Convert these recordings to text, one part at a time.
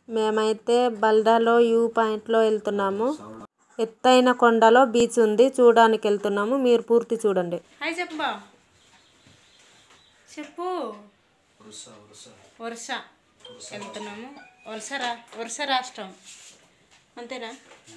మేమైతే బల్దాలో యూ పాయింట్లో వెళ్తున్నాము ఎత్తైన కొండలో బీచ్ ఉంది చూడడానికి వెళ్తున్నాము మీరు పూర్తి చూడండి హాయ్ చెప్పు బా చెప్పు వరుస వెళ్తున్నాము వరుస రా వరుస రాష్ట్రం అంతేనా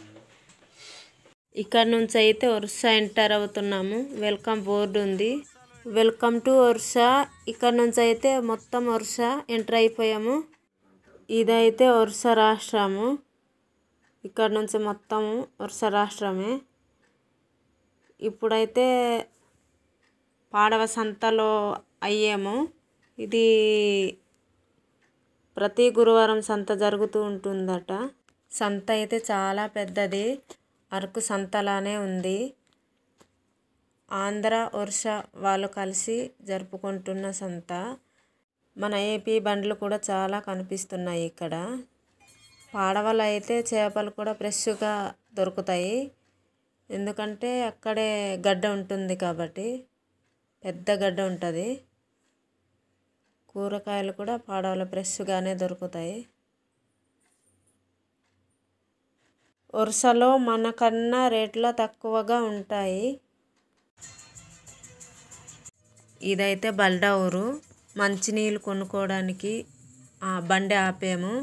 ఇక్కడ నుంచి అయితే ఒరిస్సా ఎంటర్ అవుతున్నాము వెల్కమ్ బోర్డు ఉంది వెల్కమ్ టు ఒరిస్సా ఇక్కడ నుంచి అయితే మొత్తం ఒరిస్సా ఎంటర్ అయిపోయాము ఇదైతే ఒరిస్సా రాష్ట్రము ఇక్కడ నుంచి మొత్తం ఒరిస్సా రాష్ట్రమే ఇప్పుడైతే పాడవ సంతలో అయ్యాము ఇది ప్రతి గురువారం సంత జరుగుతూ ఉంటుందట సంత అయితే చాలా పెద్దది అరకు సంతలానే ఉంది ఆంధ్ర ఒరిస్సా వాళ్ళు కలిసి జరుపుకుంటున్న సంత మన ఏపీ బండ్లు కూడా చాలా కనిపిస్తున్నాయి ఇక్కడ పాడవలు అయితే చేపలు కూడా ఫ్రెష్గా దొరుకుతాయి ఎందుకంటే అక్కడే గడ్డ ఉంటుంది కాబట్టి పెద్ద గడ్డ ఉంటుంది కూరగాయలు కూడా పాడవలో ఫ్రెష్గానే దొరుకుతాయి వరుసలో మనకన్నా రేట్లో తక్కువగా ఉంటాయి ఇదైతే బల్డా ఊరు మంచినీళ్ళు కొనుక్కోవడానికి ఆ బండి ఆపాము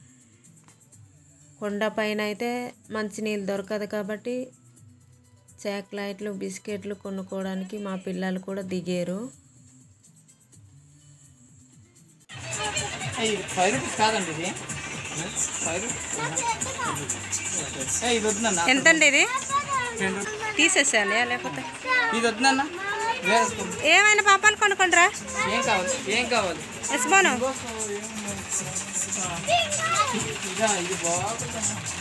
కొండపైన అయితే మంచినీళ్ళు దొరకదు కాబట్టి చాక్లెట్లు బిస్కెట్లు కొనుక్కోవడానికి మా పిల్లలు కూడా దిగారు ఇది ఫైవ్ రూపీస్ కాదండి ఇది ఫైవ్ రూపీస్ ఏ, ఇది వద్దునన్న ఎంతండి ఇది తీసేసేయాలి లేకపోతే ఇది వద్దునన్న వేరే స్కూల్. ఏమైనా పాపాలు కొనుక్కోండిరా ఏం కావాలి ఏం కావాలి ఎస్బాను ఇదా ఇది బాగుంది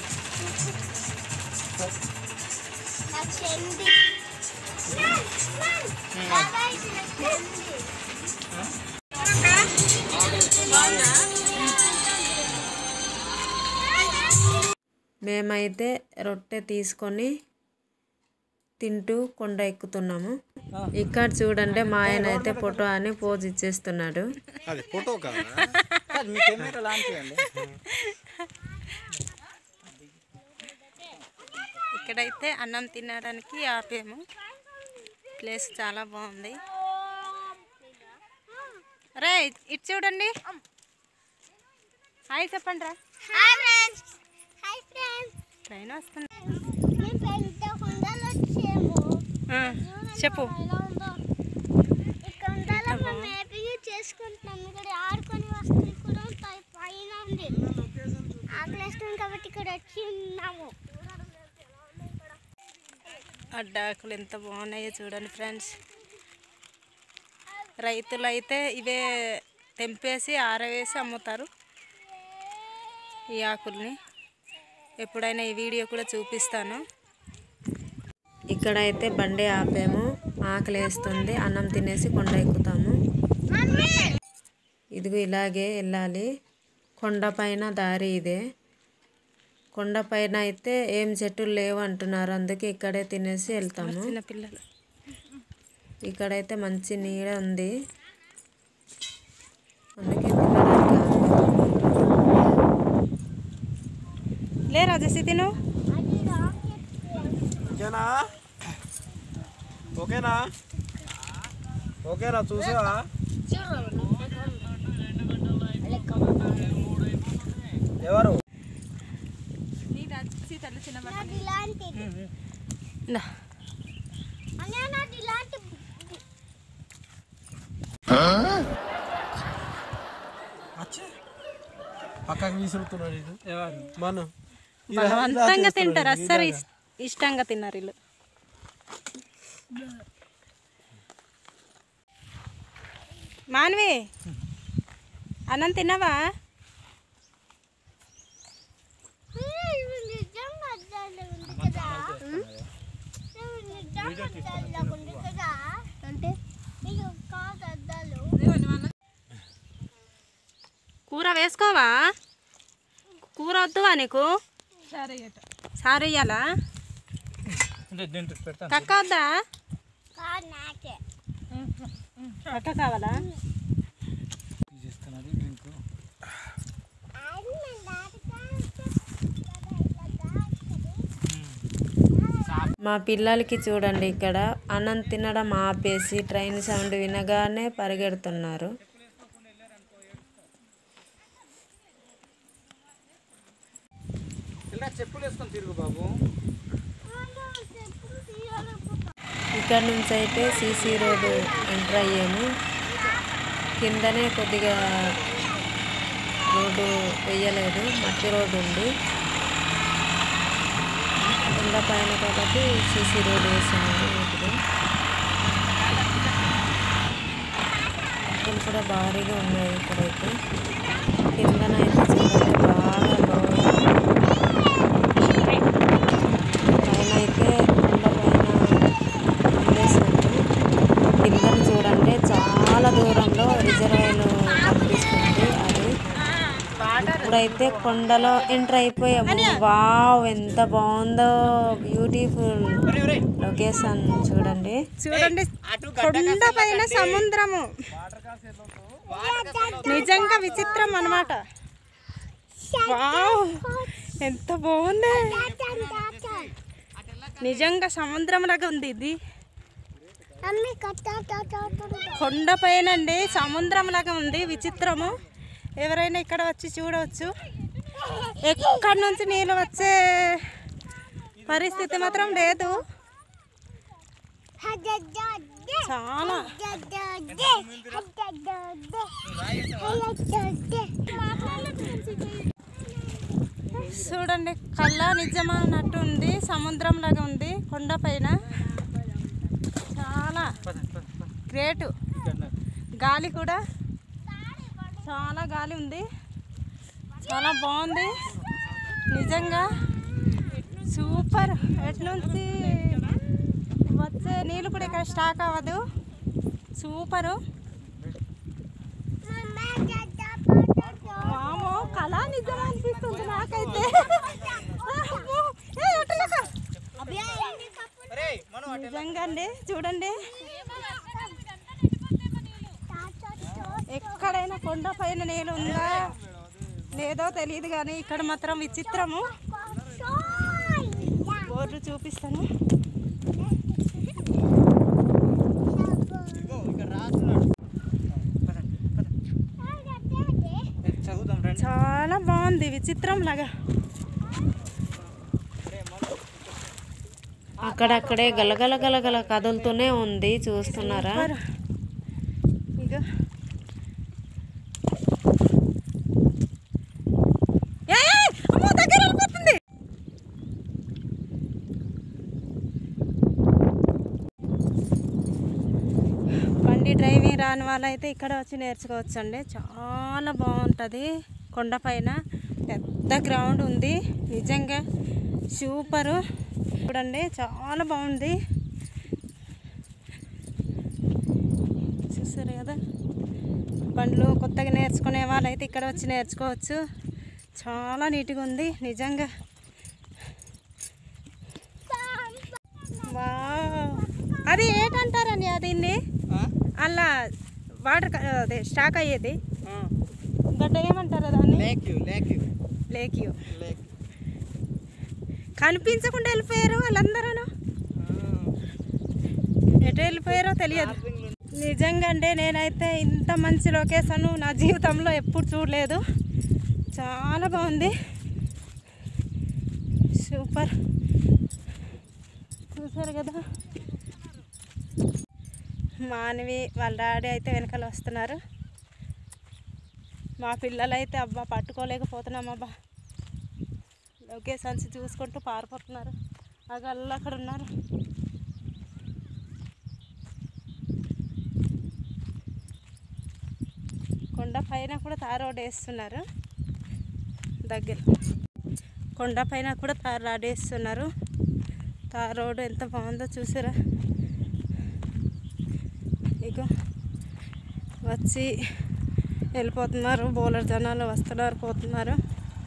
మేమైతే రొట్టె తీసుకొని తింటూ కొండ ఎక్కుతున్నాము ఇక్కడ చూడండి మా ఆయన అయితే ఫోటో అని పోజ్ ఇచ్చేస్తున్నాడు అది ఫోటో కాదా కాదు, మీ కెమెరా లాంటిదండి ఇక్కడైతే అన్నం తినడానికి ఆపాము ప్లేస్ చాలా బాగుంది రే ఇటు చూడండి హాయ్ చెప్పండి రా hi friends hi friends train వస్తుంది మేము పెద్ద కొండలు వచ్చాము ఆ, చెప్పు ఎలా ఉందో ఈ కొండలో మేము హ్యాపీగా చేసుకుంటున్నాం ఇక్కడ ఆడుకొని వస్తువులు కూడా ఉంటాయి పైన ఉంది ఆకలిస్తుంది కాబట్టి ఇక్కడ వచ్చి ఉన్నాము అడ్డాకులు ఎంత బాగున్నాయో చూడండి ఫ్రెండ్స్ రైతులు అయితే ఇవే తెంపేసి ఆరవేసి అమ్ముతారు ఈ ఆకుల్ని ఎప్పుడైనా ఈ వీడియో కూడా చూపిస్తాను ఇక్కడైతే బండి ఆపాము ఆకలి వేస్తుంది అన్నం తినేసి కొండ ఎక్కుతాము ఇదిగో ఇలాగే వెళ్ళాలి కొండపైన దారి ఇదే కొండపైన అయితే ఏం చెట్టులు లేవు అంటున్నారు అందుకే ఇక్కడే తినేసి వెళ్తాము చిన్న పిల్లలు ఇక్కడైతే మంచి నీడ ఉంది అందుకే తినడానికి లే రాజేసి తిను ఓకేనా ఓకేనా ఓకేనా చూసావా ఎవరు నాది ఇలాంటిది ఇందా. అనే నాది ఇలాంటి అచ్చే పక్కకు విసురుతున్నాడు ఇది ఎవరు మనం బలవంతంగా తింటారు అస్సలు ఇస్- ఇష్టంగా తిన్నారు వీళ్ళు మాన్వి అన్నం తిన్నావా ఇవి నిజంగా అద్దాలు ఉంది కదా ఇవి నిజంగా అద్దాలు ఉంది కదా అంటే ఇది కాదు అద్దాలు కూర వేసుకోవా కూర వద్దువా నీకు సారీ ఇయ్యాలా అంటే దీంట్లో పెడతాను కక్క వద్దా కాదు నాకే కక్క కావాలా చేస్తున్నది డ్రింక్ అది నా డాడీ మా పిల్లలకి చూడండి ఇక్కడ అన్నం తినడం ఆపేసి ట్రైన్ సౌండ్ వినగానే పరిగెడుతున్నారు ఇలా చెప్పులు వేసుకొని తిరుగు బాబు ఇక్కడ నుంచి అయితే సీసీ రోడ్డు ఎంటర్ అయ్యాము కిందనే కొద్దిగా రోడ్డు వేయలేదు మట్టి రోడ్డు ఉంది కింద పైన కాబట్టి సీసీ రోడ్డు వేస్తున్నారు నీట్గా మొక్కలు కూడా భారీగా ఉన్నాయి ఇక్కడైతే కిందనైతే చూడండి బాగా లోయ పైన అయితే కొండ పైన ఉండేసినట్టు కిందన చూడండి చాలా దూరంలో రిజర్వాయర్ కనిపిస్తుంది అది ఇప్పుడైతే కొండలో ఎంటర్ అయిపోయాము వావ్ ఎంత బాగుందో బ్యూటిఫుల్ లొకేషన్ చూడండి చూడండి కొండ పైన సముద్రము నిజంగా విచిత్రం అన్నమాట వావ్ ఎంత బాగుంది నిజంగా సముద్రం లాగా ఉంది ఇది అమ్మి కట్ట కొండ పైన అండి సముద్రం లాగా ఉంది విచిత్రము ఎవరైనా ఇక్కడ వచ్చి చూడవచ్చు ఎక్కడి నుంచి నీళ్ళు వచ్చే పరిస్థితి మాత్రం లేదు చాలా చూడండి కళ్ళ నిజమా అన్నట్టు ఉంది సముద్రం లాగా ఉంది కొండ పైన చాలా గ్రేటు గాలి కూడా చాలా గాలి ఉంది చాలా బాగుంది నిజంగా సూపర్ ఎటు నుంచి వచ్చే నీళ్ళు కూడా ఇక్కడ స్టాక్ అవ్వదు సూపరు వామో కళ నిజం అనిపిస్తుంది నాకైతే అమ్మో, ఏ, అటులేక. నిజంగా అండి చూడండి ఎక్కడైనా కొండ పైన నీళ్ళు ఉందా లేదో తెలియదు కానీ ఇక్కడ మాత్రం విచిత్రము బోర్డు చూపిస్తాను ఇక్కడ రాస్తున్నాడు పదండి, పదండి. చదువుదాం రండి చాలా బాగుంది విచిత్రం లాగా అక్కడక్కడే గలగల గలగల కదులుతూనే ఉంది చూస్తున్నారా సూపర్. ఇగో ఏయ్, ఏయ్, అమ్మో, దగ్గర వెళ్ళిపోతుంది బండి డ్రైవింగ్ రాని వాళ్ళైతే ఇక్కడ వచ్చి నేర్చుకోవచ్చు అండి చాలా బాగుంటుంది కొండపైన పెద్ద గ్రౌండ్ ఉంది నిజంగా సూపరు చూడండి చాలా బాగుంది చూసారు కదా బండ్లు కొత్తగా నేర్చుకునే వాళ్ళైతే ఇక్కడ వచ్చి నేర్చుకోవచ్చు చాలా నీట్గా ఉంది నిజంగా వావ్. అది ఏంటంటారని అది అలా వాటర్ క- అదే స్టాక్ అయ్యేది గడ్డ ఏమంటారు దాన్ని lake you lake you lake you lake కనిపించకుండా వెళ్ళిపోయారు వాళ్ళందరూ ఎటు వెళ్ళిపోయారో తెలియదు నిజంగా అంటే నేనైతే ఇంత మంచి లొకేషన్ నా జీవితంలో ఎప్పుడు చూడలేదు చాలా బాగుంది సూపర్ చూసారు కదా మానవి వాళ్ళ డాడీ అయితే వెనకాల వస్తున్నారు మా పిల్లలు అయితే అబ్బా పట్టుకోలేకపోతున్నాం అబ్బా లొకేషన్స్ చూసుకుంటూ పారిపోతున్నారు ఆ గల్లు అక్కడ ఉన్నారు కొండ పైన కూడా తార్ రోడ్ వేస్తున్నారు దగ్గర కొండ పైన కూడా తార్ రోడ్ వేస్తున్నారు తార్ రోడ్ ఎంత బాగుందో చూసారా ఇగో వచ్చి వెళ్ళిపోతున్నారు బౌలర్ జనాలు వస్తున్నారు పోతున్నారు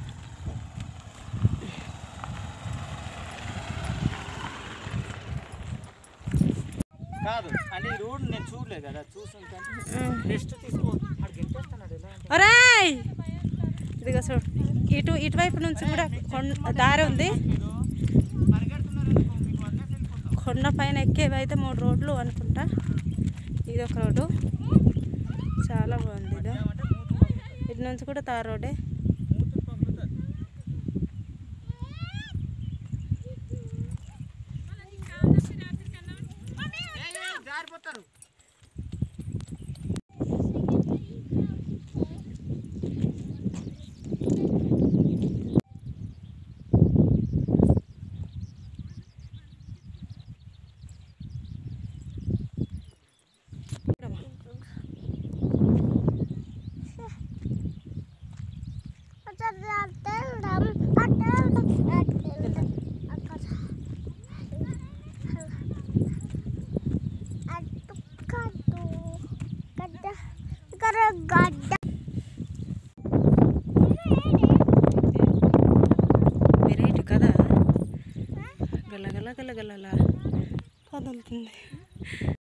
కాదు అంటే ఈ రోడ్ నేను చూడలేదు కదా చూసుంటాను రెస్ట్ తీసుకో అక్కడికి ఎంటేస్తున్నాడు ఎలా అంటే ఒరేయ్ ఇదిగో చూడు ఇటు ఇటువైపు నుంచి కూడా కొండ దారి ఉంది పరిగెడుతున్నారు అనుకో, మీకు వదిలేసి వెళ్ళిపోతారు. కొండ పైన ఎక్కేవి అయితే మూడు రోడ్లు అనుకుంటా ఇది ఒక రోడ్డు చాలా బాగుంది ఇది ఇటు నుంచి కూడా తార్ రోడ్డే జారిపోతారు గడ్డ వెరైటీ కదా గల గల గల గల కదులుతుంది